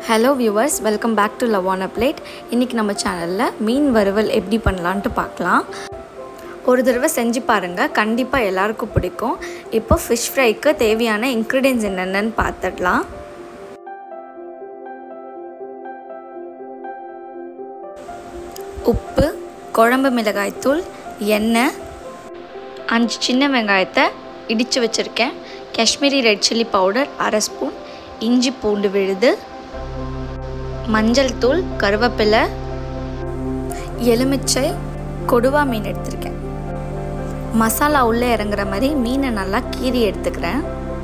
hello viewers welcome back to லவான plate இன்றைக்கி நம்ம சேனலில் மீன் வறுவல் எப்படி பண்ணலான்ட்டு பார்க்கலாம் ஒரு தடவை செஞ்சு பாருங்கள் கண்டிப்பாக எல்லாருக்கும் பிடிக்கும் இப்போ ஃபிஷ் ஃப்ரைக்கு தேவையான இன்க்ரீடியன்ஸ் என்னென்னு பார்த்துடலாம் உப்பு குழம்பு மிளகாய்த்தூள் எண்ணெய் அஞ்சு சின்ன வெங்காயத்தை இடித்து வச்சுருக்கேன் காஷ்மீரி ரெட் சில்லி பவுடர் அரை ஸ்பூன் இஞ்சி பூண்டு விழுது மஞ்சள் தூள் கருவேப்பிலை எலுமிச்சை கொடுவா மீன் எடுத்திருக்கேன் மசாலா உள்ளே இறங்குற மாதிரி மீனை நல்லா கீறி எடுத்துக்கிறேன்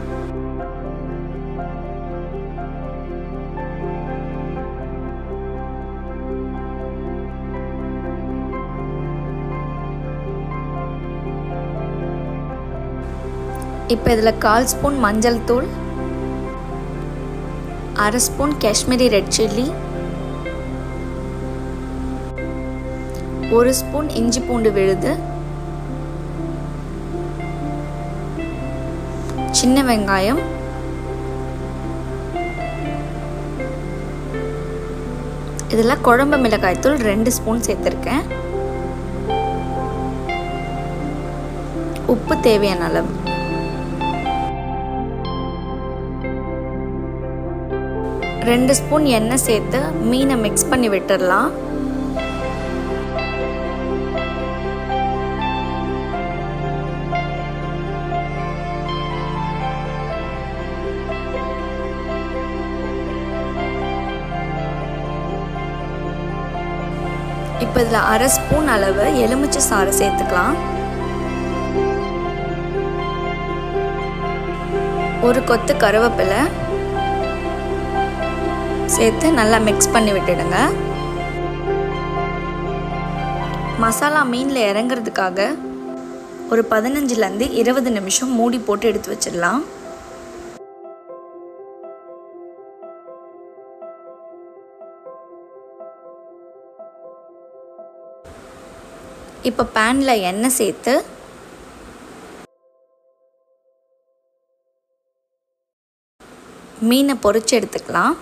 இப்போ இதில் கால் ஸ்பூன் மஞ்சள் தூள் அரை ஸ்பூன் காஷ்மீரி ரெட் சில்லி ஒரு ஸ்பூன் இஞ்சி பூண்டு விழுது சின்ன வெங்காயம் இதில் குழம்பு மிளகாய்த்தூள் ரெண்டு ஸ்பூன் சேர்த்துருக்கேன் உப்பு தேவையான அளவு ரெண்டு ஸ்பூன் எண்ணெய் சேர்த்து மீனை மிக்ஸ் பண்ணி விட்டுடலாம் இப்போ இதில் அரை ஸ்பூன் அளவு எலுமிச்சை சாறு சேர்த்துக்கலாம் ஒரு கொத்து கருவேப்பிலை சேர்த்து நல்லா மிக்ஸ் பண்ணி விட்டுடுங்க மசாலா மீனில் இறங்குறதுக்காக ஒரு பதினஞ்சுலேருந்து இருபது நிமிஷம் மூடி போட்டு எடுத்து வச்சிடலாம் இப்போ பேனில் எண்ணெய் சேர்த்து மீனை பொறிச்சு எடுத்துக்கலாம்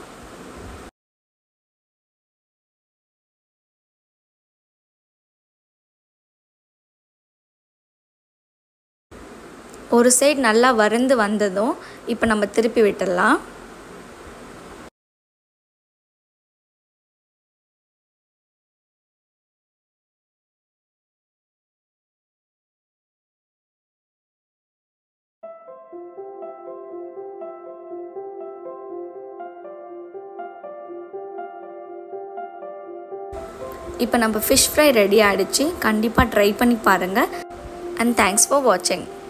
ஒரு சைடு நல்லா வறுந்து வந்ததும் இப்போ நம்ம திருப்பி விட்டுடலாம் இப்போ நம்ம ஃபிஷ் ஃப்ரை ரெடி ஆகிடுச்சு கண்டிப்பாக ட்ரை பண்ணி பாருங்கள் அண்ட் தேங்க்ஸ் ஃபார் வாட்சிங்